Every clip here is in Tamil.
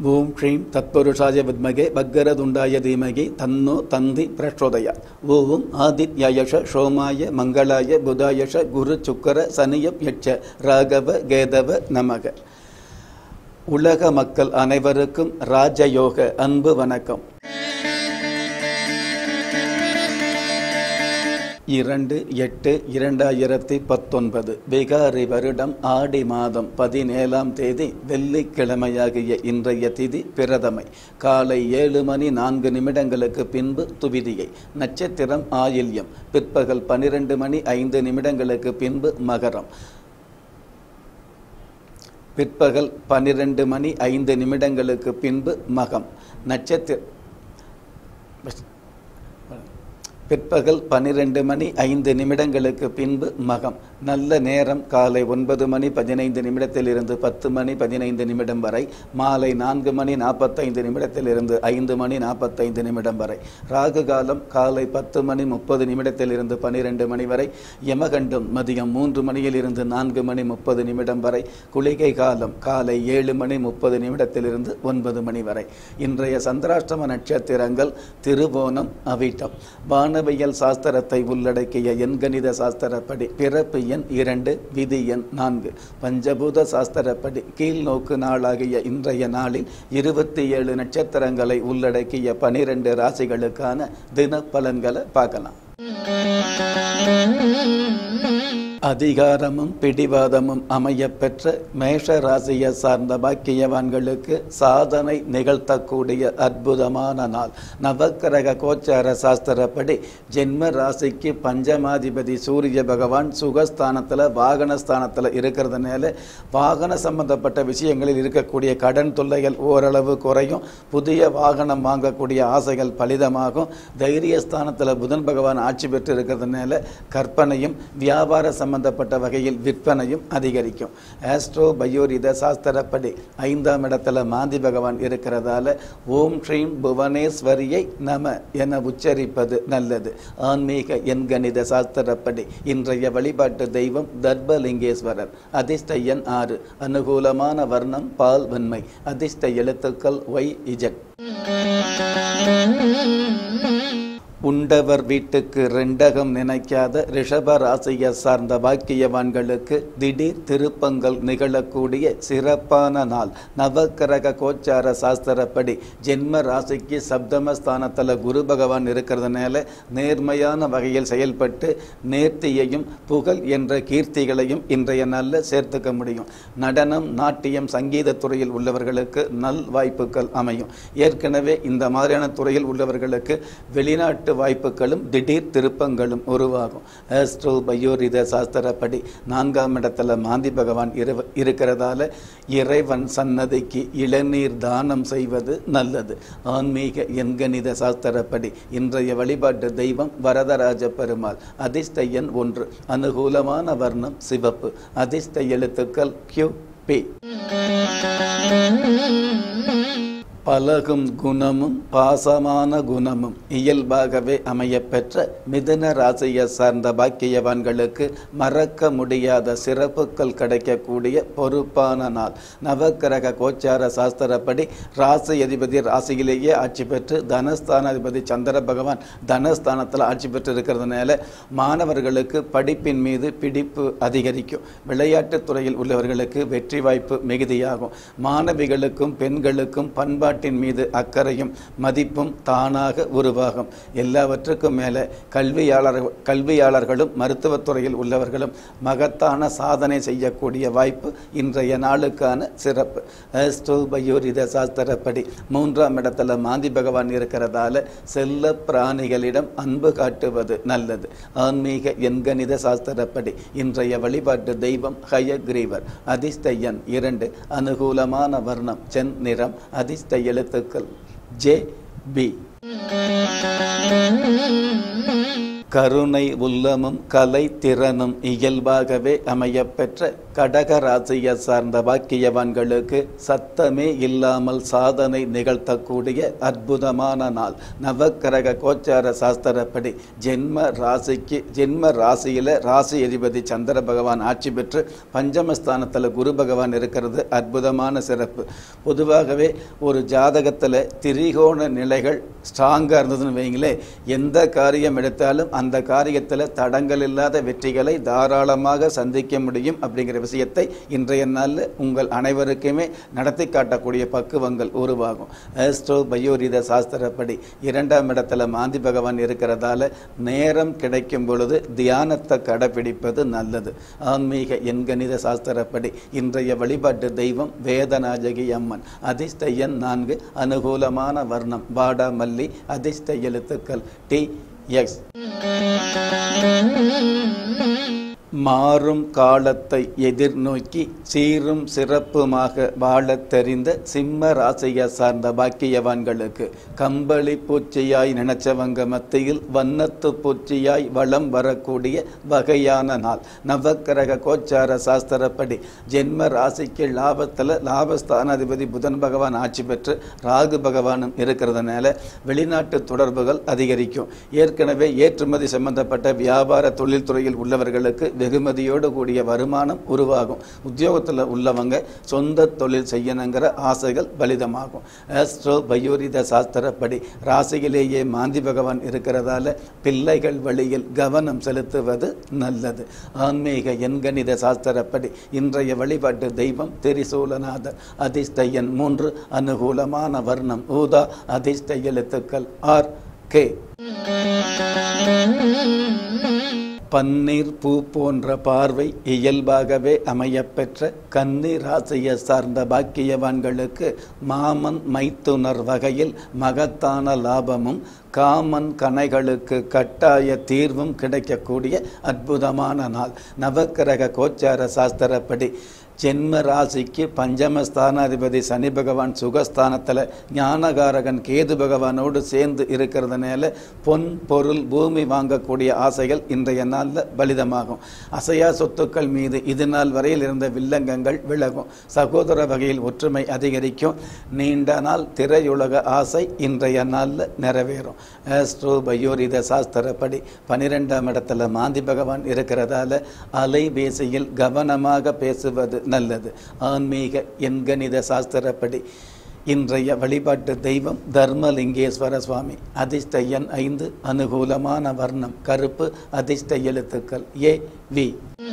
ஓம் ஸ்ரீம் தத்புருஷாய வித்மகே பக்கரதுண்டாய தீமகி தன்னோ தந்தி பிரச்சோதயா ஓம் ஆதித்யாயஷ சோமாய மங்களாய புதாயஷ குரு சுக்கர சனியப் யட்ச ராகவ கேதவ நமக உலக மக்கள் அனைவருக்கும் ராஜயோக அன்பு வணக்கம் இரண்டு எட்டு இரண்டாயிரத்தி பத்தொன்பது விகாரி வருடம் ஆடி மாதம் பதினேழாம் தேதி வெள்ளிக்கிழமையாகிய இன்றைய திதி பிரதமை காலை ஏழு மணி நான்கு நிமிடங்களுக்கு பின்பு துவிதியை நட்சத்திரம் ஆயில்யம் பிற்பகல் பனிரெண்டு மணி ஐந்து நிமிடங்களுக்கு பின்பு மகரம் பிற்பகல் பன்னிரண்டு மணி ஐந்து நிமிடங்களுக்கு பின்பு மகம் நட்சத்திர பிற்பகல் பன்னிரெண்டு மணி ஐந்து நிமிடங்களுக்கு பின்பு மகம் நல்ல நேரம் காலை ஒன்பது மணி பதினைந்து நிமிடத்திலிருந்து பத்து மணி பதினைந்து நிமிடம் வரை மாலை நான்கு மணி நாற்பத்தைந்து நிமிடத்திலிருந்து ஐந்து மணி நாற்பத்தைந்து நிமிடம் வரை ராகு காலம் காலை பத்து மணி முப்பது நிமிடத்திலிருந்து பன்னிரெண்டு மணி வரை யமகண்டம் மதியம் மூன்று மணியில் இருந்து நான்கு மணி முப்பது நிமிடம் வரை குளிகை காலம் காலை ஏழு மணி முப்பது நிமிடத்திலிருந்து ஒன்பது மணி வரை இன்றைய சந்திராஷ்டம நட்சத்திரங்கள் திருவோணம் அவிட்டம் வானவியல் சாஸ்திரத்தை உள்ளடக்கிய எண்கணித சாஸ்திரப்படி பிறப்பு எண் இரண்டு விதி எண் நான்கு பஞ்சபூத சாஸ்திரப்படி கீழ்நோக்கு நாளாகிய இன்றைய நாளில் இருபத்தி ஏழு நட்சத்திரங்களை உள்ளடக்கிய பனிரெண்டு ராசிகளுக்கான தின பலன்களை பார்க்கலாம் அதிகாரமும் பிடிவாதமும் அமையப்பெற்ற மேஷ ராசியை சார்ந்த பாக்கியவான்களுக்கு சாதனை நிகழ்த்தக்கூடிய அற்புதமான நாள் நவக்கிரக கோச்சார சாஸ்திரப்படி ஜென்ம ராசிக்கு பஞ்சமாதிபதி சூரிய பகவான் சுகஸ்தானத்தில் வாகனஸ்தானத்தில் இருக்கிறதுனால வாகன சம்பந்தப்பட்ட விஷயங்களில் இருக்கக்கூடிய கடன் தொல்லைகள் ஓரளவு குறையும் புதிய வாகனம் வாங்கக்கூடிய ஆசைகள் பலிதமாகும் தைரியஸ்தானத்தில் புதன் பகவான் ஆட்சி பெற்று இருக்கிறதுனால கற்பனையும் வியாபார சம்பந்தப்பட்ட வகையில் விற்பனையும் அதிகரிக்கும் ஆஸ்ட்ரோ பயோரித சாஸ்திரப்படி ஐந்தாம் இடத்துல மாந்தி பகவான் இருக்கிறதால ஓம் ஸ்ரீம் புவனேஸ்வரியை நம என உச்சரிப்பது நல்லது ஆன்மீக எண்கணித சாஸ்திரப்படி இன்றைய வழிபாட்டு தெய்வம் தர்பலிங்கேஸ்வரர் அதிர்ஷ்ட எண் ஆறு அனுகூலமான வர்ணம் பால் வெண்மை அதிர்ஷ்ட எழுத்துக்கள் ஒய் இஜட் உண்டவர் வீட்டுக்கு ரெண்டகம் நினைக்காத ரிஷப ராசியை சார்ந்த பாக்கியவான்களுக்கு திடீர் திருப்பங்கள் நிகழக்கூடிய சிறப்பான நாள் நவக்கிரக கோச்சார சாஸ்திரப்படி ஜென்ம ராசிக்கு சப்தமஸ்தானத்தில் குரு பகவான் இருக்கிறதுனால நேர்மையான வகையில் செயல்பட்டு நேர்த்தியையும் புகழ் என்ற கீர்த்திகளையும் இன்றைய நாளில் சேர்த்துக்க முடியும் நடனம் நாட்டியம் சங்கீத துறையில் உள்ளவர்களுக்கு நல் வாய்ப்புகள் அமையும் ஏற்கனவே இந்த மாதிரியான துறையில் உள்ளவர்களுக்கு வெளிநாட்டு வெளிநாட்டு வாய்ப்புகளும் திடீர் திருப்பங்களும் உருவாகும் ஆஸ்ட்ரோ பயோரித சாஸ்திரப்படி நான்காம் இடத்துல மாந்தி பகவான் இரு இருக்கிறதால இறைவன் சன்னதிக்கு இளநீர் தானம் செய்வது நல்லது ஆன்மீக எண்கணித சாஸ்திரப்படி இன்றைய வழிபாட்டு தெய்வம் வரதராஜ பெருமாள் அதிர்ஷ்ட எண் ஒன்று அனுகூலமான வர்ணம் சிவப்பு அதிர்ஷ்ட எழுத்துக்கள் கியூ பி பழகும் குணமும் பாசமான குணமும் இயல்பாகவே அமையப்பெற்ற மிதுன ராசியை சார்ந்த பாக்கியவான்களுக்கு மறக்க முடியாத சிறப்புகள் கிடைக்கக்கூடிய பொறுப்பான நாள் நவக்கிரக கோச்சார சாஸ்திரப்படி ராசி அதிபதி ராசியிலேயே ஆட்சி பெற்று தனஸ்தானாதிபதி சந்திர பகவான் தனஸ்தானத்தில் ஆட்சி பெற்று இருக்கிறதுனால மாணவர்களுக்கு படிப்பின் மீது பிடிப்பு அதிகரிக்கும் விளையாட்டுத் துறையில் உள்ளவர்களுக்கு வெற்றி வாய்ப்பு மிகுதியாகும் மாணவிகளுக்கும் பெண்களுக்கும் பண்பாட்டு பண்பாட்டின் மீது அக்கறையும் மதிப்பும் தானாக உருவாகும் எல்லாவற்றுக்கும் மேலே கல்வியாளர்கள் கல்வியாளர்களும் மருத்துவத்துறையில் உள்ளவர்களும் மகத்தான சாதனை செய்யக்கூடிய வாய்ப்பு இன்றைய நாளுக்கான சிறப்பு அஸ்ட்ரோபயோரித சாஸ்திரப்படி மூன்றாம் இடத்துல மாந்தி பகவான் இருக்கிறதால செல்ல பிராணிகளிடம் அன்பு காட்டுவது நல்லது ஆன்மீக எண்கணித சாஸ்திரப்படி இன்றைய வழிபாட்டு தெய்வம் ஹயக்ரீவர் அதிர்ஷ்ட எண் இரண்டு அனுகூலமான வர்ணம் சென் நிறம் அதிர்ஷ்ட எழுத்துக்கள் ஜே பி கருணை உள்ளமும் கலை திறனும் இயல்பாகவே அமையப்பெற்ற கடக ராசியை சார்ந்த பாக்கியவான்களுக்கு சத்தமே இல்லாமல் சாதனை நிகழ்த்தக்கூடிய அற்புதமான நாள் நவக்கிரக கோச்சார சாஸ்திரப்படி ஜென்ம ராசிக்கு ஜென்ம ராசியில் ராசி அதிபதி சந்திர பகவான் ஆட்சி பெற்று பஞ்சமஸ்தானத்தில் குரு பகவான் இருக்கிறது அற்புதமான சிறப்பு பொதுவாகவே ஒரு ஜாதகத்தில் திரிகோண நிலைகள் ஸ்ட்ராங்காக இருந்ததுன்னு வைங்களேன் எந்த காரியம் எடுத்தாலும் அந்த காரியத்தில் தடங்கள் இல்லாத வெற்றிகளை தாராளமாக சந்திக்க முடியும் அப்படிங்கிற விஷயத்தை இன்றைய நாளில் உங்கள் அனைவருக்குமே நடத்தி காட்டக்கூடிய பக்குவங்கள் உருவாகும் ஆஸ்ட்ரோ பயோரித சாஸ்திரப்படி இரண்டாம் இடத்துல மாந்தி பகவான் இருக்கிறதால நேரம் கிடைக்கும் பொழுது தியானத்தை கடைபிடிப்பது நல்லது ஆன்மீக எண்கணித சாஸ்திரப்படி இன்றைய வழிபாட்டு தெய்வம் வேதநாயகி அம்மன் அதிர்ஷ்ட எண் நான்கு அனுகூலமான வர்ணம் வாடா மல்லி அதிர்ஷ்ட எழுத்துக்கள் டி எக்ஸ் மாறும் காலத்தை எதிர்நோக்கி சீரும் சிறப்புமாக வாழத் தெரிந்த சிம்ம ராசியை சார்ந்த பாக்கியவான்களுக்கு கம்பளி பூச்சியாய் நினைச்சவங்க மத்தியில் வண்ணத்து பூச்சியாய் வளம் வரக்கூடிய வகையான நாள் நவக்கிரக கோச்சார சாஸ்திரப்படி ஜென்ம ராசிக்கு லாபத்தில் லாபஸ்தானாதிபதி புதன் பகவான் ஆட்சி பெற்று ராகு பகவானும் இருக்கிறதுனால வெளிநாட்டு தொடர்புகள் அதிகரிக்கும் ஏற்கனவே ஏற்றுமதி சம்பந்தப்பட்ட வியாபார தொழில்துறையில் உள்ளவர்களுக்கு வெகுமதியோடு கூடிய வருமானம் உருவாகும் உத்தியோகத்தில் உள்ளவங்க சொந்த தொழில் செய்யணுங்கிற ஆசைகள் பலிதமாகும் ஆஸ்ட்ரோ பயோரித சாஸ்திரப்படி ராசியிலேயே மாந்தி பகவான் இருக்கிறதால பிள்ளைகள் வழியில் கவனம் செலுத்துவது நல்லது ஆன்மீக எண்கணித சாஸ்திரப்படி இன்றைய வழிபாட்டு தெய்வம் திரிசூலநாதர் அதிர்ஷ்ட எண் மூன்று அனுகூலமான வர்ணம் ஊதா அதிர்ஷ்ட எழுத்துக்கள் ஆர் கே பன்னீர் பூ போன்ற பார்வை இயல்பாகவே அமையப்பெற்ற கன்னி ராசியை சார்ந்த பாக்கியவான்களுக்கு மாமன் மைத்துனர் வகையில் மகத்தான லாபமும் காமன் கணைகளுக்கு கட்டாய தீர்வும் கிடைக்கக்கூடிய அற்புதமான நாள் நவக்கிரக கோச்சார சாஸ்திரப்படி ஜென்ம ராசிக்கு பஞ்சம ஸ்தானாதிபதி சனி பகவான் சுகஸ்தானத்தில் ஞானகாரகன் கேது பகவானோடு சேர்ந்து இருக்கிறதுனால பொன் பொருள் பூமி வாங்கக்கூடிய ஆசைகள் இன்றைய நாளில் பலிதமாகும் அசையா சொத்துக்கள் மீது இது நாள் வரையில் இருந்த வில்லங்கங்கள் விலகும் சகோதர வகையில் ஒற்றுமை அதிகரிக்கும் நீண்ட நாள் திரையுலக ஆசை இன்றைய நாளில் நிறைவேறும் ஆஸ்ட்ரோ பயோரித சாஸ்திரப்படி பனிரெண்டாம் இடத்துல மாந்தி பகவான் இருக்கிறதால அலைபேசியில் கவனமாக பேசுவது நல்லது ஆன்மீக எண்கணித சாஸ்திரப்படி இன்றைய வழிபாட்டு தெய்வம் தர்மலிங்கேஸ்வர சுவாமி அதிர்ஷ்ட எண் ஐந்து அனுகூலமான வர்ணம் கருப்பு அதிர்ஷ்ட எழுத்துக்கள் ஏ வி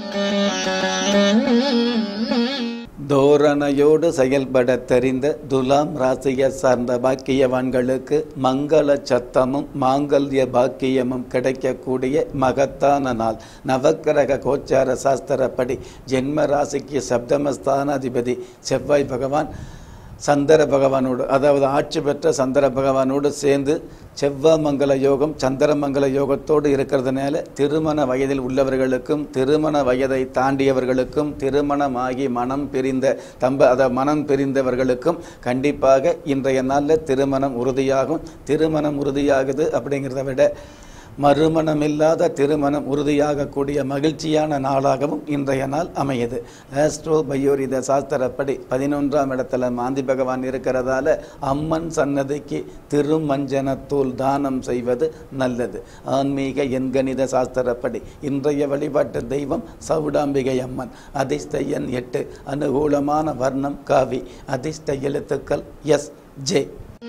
தோரணையோடு செயல்பட தெரிந்த துலாம் ராசியை சார்ந்த பாக்கியவான்களுக்கு மங்கள சத்தமும் மாங்கல்ய பாக்கியமும் கிடைக்கக்கூடிய மகத்தான நாள் நவக்கிரக கோச்சார சாஸ்திரப்படி ஜென்ம ராசிக்கு சப்தமஸ்தானாதிபதி செவ்வாய் பகவான் சந்திர பகவானோடு அதாவது ஆட்சி பெற்ற சந்திர பகவானோடு சேர்ந்து செவ்வாமங்கல யோகம் சந்திரமங்கல யோகத்தோடு இருக்கிறதுனால திருமண வயதில் உள்ளவர்களுக்கும் திருமண வயதை தாண்டியவர்களுக்கும் திருமணமாகி மனம் பிரிந்த தம்ப அதாவது மனம் பிரிந்தவர்களுக்கும் கண்டிப்பாக இன்றைய நாளில் திருமணம் உறுதியாகும் திருமணம் உறுதியாகுது அப்படிங்கிறத விட மறுமணமில்லாத திருமணம் உறுதியாகக்கூடிய மகிழ்ச்சியான நாளாகவும் இன்றைய நாள் அமையுது ஆஸ்ட்ரோ பயோரித சாஸ்திரப்படி பதினொன்றாம் இடத்துல மாந்தி பகவான் இருக்கிறதால அம்மன் சன்னதிக்கு திருமஞ்சனத்தூள் தானம் செய்வது நல்லது ஆன்மீக எண்கணித சாஸ்திரப்படி இன்றைய வழிபாட்டு தெய்வம் சவுடாம்பிகை அம்மன் அதிர்ஷ்ட எண் எட்டு அனுகூலமான வர்ணம் காவி அதிர்ஷ்ட எழுத்துக்கள் எஸ் ஜே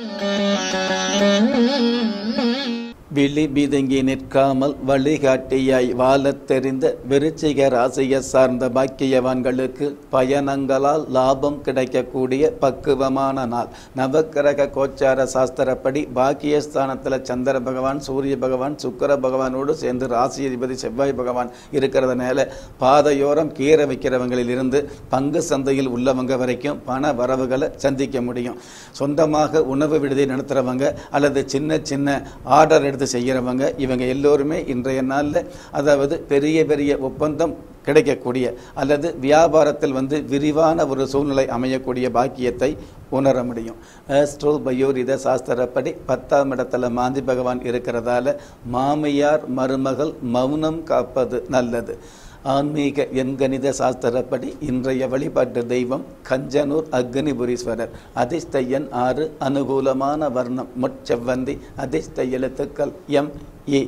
விழி பிதுங்கி நிற்காமல் வழிகாட்டியாய் வாழத் தெரிந்த விருச்சிக ராசியை சார்ந்த பாக்கியவான்களுக்கு பயணங்களால் லாபம் கிடைக்கக்கூடிய பக்குவமான நாள் நவக்கிரக கோச்சார சாஸ்திரப்படி பாக்கியஸ்தானத்தில் சந்திர பகவான் சூரிய பகவான் சுக்கர பகவானோடு சேர்ந்து ராசி அதிபதி செவ்வாய் பகவான் இருக்கிறதுனால பாதையோரம் கீரை வைக்கிறவங்களிலிருந்து பங்கு சந்தையில் உள்ளவங்க வரைக்கும் பண வரவுகளை சந்திக்க முடியும் சொந்தமாக உணவு விடுதி நடத்துகிறவங்க அல்லது சின்ன சின்ன ஆர்டர் எடுத்து செய்கிறவங்க இவங்க எல்லோருமே இன்றைய நாளில் அதாவது பெரிய பெரிய ஒப்பந்தம் கிடைக்கக்கூடிய அல்லது வியாபாரத்தில் வந்து விரிவான ஒரு சூழ்நிலை அமையக்கூடிய பாக்கியத்தை உணர முடியும் ஆஸ்ட்ரோ பயோரித சாஸ்திரப்படி பத்தாம் இடத்துல மாந்தி பகவான் இருக்கிறதால மாமியார் மருமகள் மௌனம் காப்பது நல்லது ஆன்மீக எண்கணித சாஸ்திரப்படி இன்றைய வழிபாட்டு தெய்வம் கஞ்சனூர் அக்னிபுரீஸ்வரர் அதிர்ஷ்ட எண் ஆறு அனுகூலமான வர்ணம் முட்செவ்வந்தி அதிர்ஷ்ட எழுத்துக்கள் எம் ஏ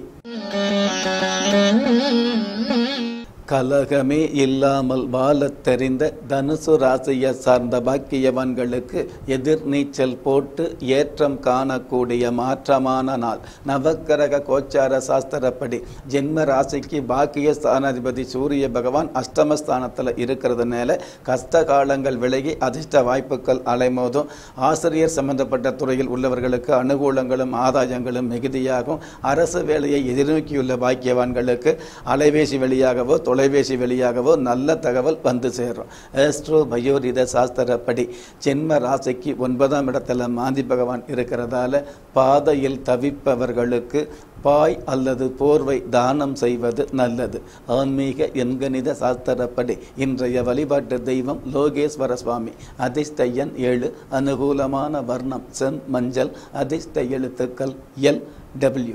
கலகமே இல்லாமல் வாழத் தெரிந்த தனுசு ராசியை சார்ந்த பாக்கியவான்களுக்கு எதிர்நீச்சல் போட்டு ஏற்றம் காணக்கூடிய மாற்றமான நாள் நவக்கிரக கோச்சார சாஸ்திரப்படி ஜென்ம ராசிக்கு பாக்கிய ஸ்தானாதிபதி சூரிய பகவான் அஷ்டமஸ்தானத்தில் இருக்கிறதுனால கஷ்ட காலங்கள் விலகி அதிர்ஷ்ட வாய்ப்புகள் அலைமோதும் ஆசிரியர் சம்பந்தப்பட்ட துறையில் உள்ளவர்களுக்கு அனுகூலங்களும் ஆதாயங்களும் மிகுதியாகும் அரசு வேலையை எதிர்நோக்கியுள்ள பாக்கியவான்களுக்கு அலைபேசி வழியாகவோ தொலைபேசி வழியாகவோ நல்ல தகவல் வந்து சேரும் ஆஸ்ட்ரோ பயோரித சாஸ்திரப்படி ஜென்ம ராசிக்கு ஒன்பதாம் இடத்துல மாந்தி பகவான் இருக்கிறதால பாதையில் தவிப்பவர்களுக்கு பாய் அல்லது போர்வை தானம் செய்வது நல்லது ஆன்மீக எண்கணித சாஸ்திரப்படி இன்றைய வழிபாட்டு தெய்வம் லோகேஸ்வர சுவாமி அதிர்ஷ்ட எண் ஏழு அனுகூலமான வர்ணம் செம் மஞ்சள் அதிர்ஷ்ட எழுத்துக்கள் எல் டபிள்யூ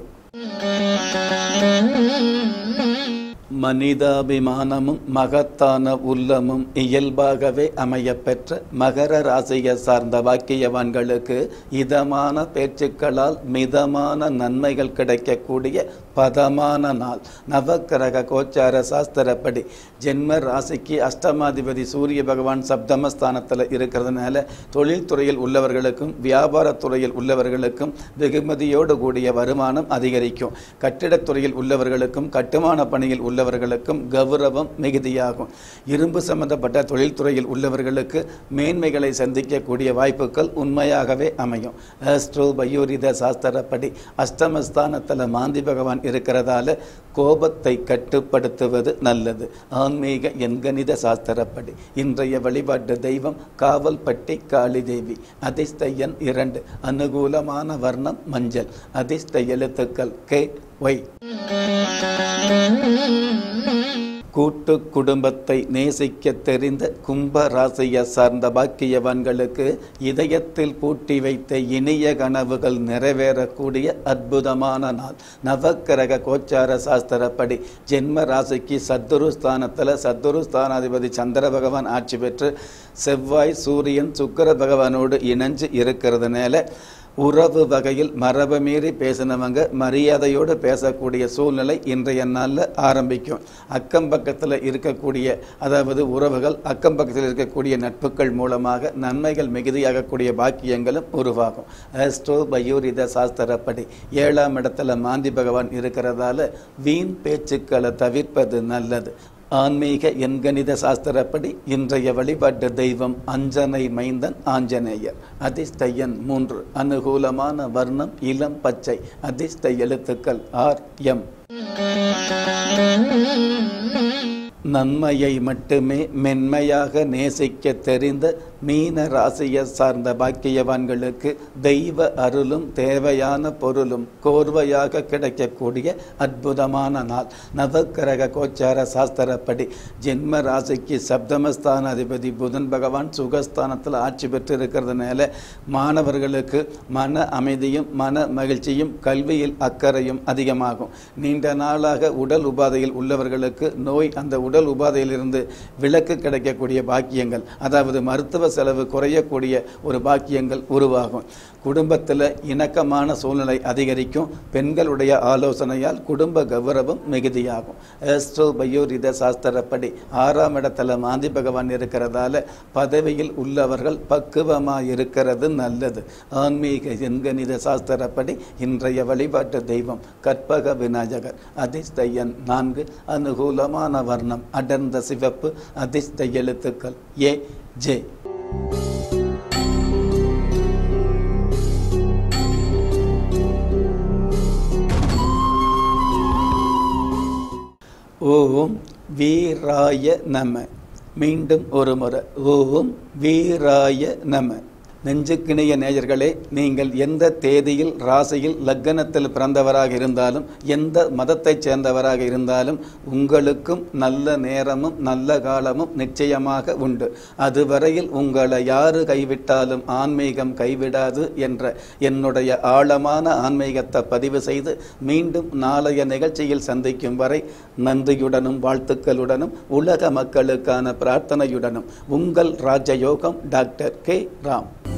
மனிதாபிமானமும் மகத்தான உள்ளமும் இயல்பாகவே அமையப்பெற்ற மகர ராசியை சார்ந்த வாக்கியவான்களுக்கு இதமான பேச்சுக்களால் மிதமான நன்மைகள் கிடைக்கக்கூடிய பதமான நாள் நவக்கிரக கோச்சார சாஸ்திரப்படி ஜென்ம ராசிக்கு அஷ்டமாதிபதி சூரிய பகவான் சப்தமஸ்தானத்தில் இருக்கிறதுனால தொழில்துறையில் உள்ளவர்களுக்கும் வியாபாரத்துறையில் உள்ளவர்களுக்கும் வெகுமதியோடு கூடிய வருமானம் அதிகரிக்கும் கட்டிடத்துறையில் உள்ளவர்களுக்கும் கட்டுமான பணியில் உள்ளவர்களுக்கும் கௌரவம் மிகுதியாகும் இரும்பு சம்பந்தப்பட்ட தொழில்துறையில் உள்ளவர்களுக்கு மேன்மைகளை சந்திக்கக்கூடிய வாய்ப்புகள் உண்மையாகவே அமையும் ஆஸ்ட்ரோ பயோரித சாஸ்திரப்படி அஷ்டமஸ்தானத்தில் மாந்தி பகவான் இருக்கிறதால கோபத்தை கட்டுப்படுத்துவது நல்லது ஆன்மீக எண்கணித சாஸ்திரப்படி இன்றைய வழிபாட்டு தெய்வம் காவல்பட்டி காளி தேவி அதிர்ஷ்ட எண் இரண்டு அனுகூலமான வர்ணம் மஞ்சள் அதிர்ஷ்ட எழுத்துக்கள் கே ஒய் கூட்டு குடும்பத்தை நேசிக்க தெரிந்த கும்ப ராசியை சார்ந்த பாக்கியவான்களுக்கு இதயத்தில் பூட்டி வைத்த இனிய கனவுகள் நிறைவேறக்கூடிய அற்புதமான நாள் நவக்கிரக கோச்சார சாஸ்திரப்படி ஜென்ம ராசிக்கு சத்துரு ஸ்தானத்தில் சத்துரு ஸ்தானாதிபதி சந்திர பகவான் ஆட்சி பெற்று செவ்வாய் சூரியன் சுக்கிர பகவானோடு இணைஞ்சு இருக்கிறதுனால உறவு வகையில் மரபு மீறி பேசினவங்க மரியாதையோடு பேசக்கூடிய சூழ்நிலை இன்றைய நாளில் ஆரம்பிக்கும் அக்கம் பக்கத்தில் இருக்கக்கூடிய அதாவது உறவுகள் அக்கம் பக்கத்தில் இருக்கக்கூடிய நட்புகள் மூலமாக நன்மைகள் மிகுதியாகக்கூடிய பாக்கியங்களும் உருவாகும் ஆஸ்ட்ரோ பயூரித சாஸ்திரப்படி ஏழாம் இடத்துல மாந்தி பகவான் இருக்கிறதால வீண் பேச்சுக்களை தவிர்ப்பது நல்லது ஆன்மீக எண்கணித சாஸ்திரப்படி இன்றைய வழிபாட்டு தெய்வம் அஞ்சனை மைந்தன் ஆஞ்சநேயர் அதிர்ஷ்ட எண் மூன்று அனுகூலமான வர்ணம் இளம் பச்சை அதிர்ஷ்ட எழுத்துக்கள் ஆர் எம் நன்மையை மட்டுமே மென்மையாக நேசிக்க தெரிந்த மீன ராசியை சார்ந்த பாக்கியவான்களுக்கு தெய்வ அருளும் தேவையான பொருளும் கோர்வையாக கிடைக்கக்கூடிய அற்புதமான நாள் நவக்கிரக கோச்சார சாஸ்திரப்படி ஜென்ம ராசிக்கு சப்தமஸ்தான அதிபதி புதன் பகவான் சுகஸ்தானத்தில் ஆட்சி பெற்று இருக்கிறதுனால மாணவர்களுக்கு மன அமைதியும் மன மகிழ்ச்சியும் கல்வியில் அக்கறையும் அதிகமாகும் நீண்ட நாளாக உடல் உபாதையில் உள்ளவர்களுக்கு நோய் அந்த உடல் உபாதையிலிருந்து விலக்கு கிடைக்கக்கூடிய பாக்கியங்கள் அதாவது மருத்துவ செலவு குறையக்கூடிய ஒரு பாக்கியங்கள் உருவாகும் குடும்பத்தில் இணக்கமான சூழ்நிலை அதிகரிக்கும் பெண்களுடைய ஆலோசனையால் குடும்ப கௌரவம் மிகுதியாகும் ஆஸ்ட்ரோ பயோரித சாஸ்திரப்படி ஆறாம் இடத்துல மாந்தி பகவான் இருக்கிறதால பதவியில் உள்ளவர்கள் பக்குவமாக இருக்கிறது நல்லது ஆன்மீக எண்கணித சாஸ்திரப்படி இன்றைய வழிபாட்டு தெய்வம் கற்பக விநாயகர் அதிர்ஷ்ட எண் நான்கு அனுகூலமான வர்ணம் அடர்ந்த சிவப்பு அதிர்ஷ்ட எழுத்துக்கள் ஏ ஜே ஓம் வீராய நம மீண்டும் ஒரு முறை ஓம் வீராய நம நெஞ்சுக்கிணைய நேயர்களே நீங்கள் எந்த தேதியில் ராசியில் லக்கணத்தில் பிறந்தவராக இருந்தாலும் எந்த மதத்தைச் சேர்ந்தவராக இருந்தாலும் உங்களுக்கும் நல்ல நேரமும் நல்ல காலமும் நிச்சயமாக உண்டு அதுவரையில் உங்களை யாரு கைவிட்டாலும் ஆன்மீகம் கைவிடாது என்ற என்னுடைய ஆழமான ஆன்மீகத்தை பதிவு செய்து மீண்டும் நாளைய நிகழ்ச்சியில் சந்திக்கும் வரை நன்றியுடனும் வாழ்த்துக்களுடனும் உலக மக்களுக்கான பிரார்த்தனையுடனும் உங்கள் ராஜயோகம் டாக்டர் கே ராம்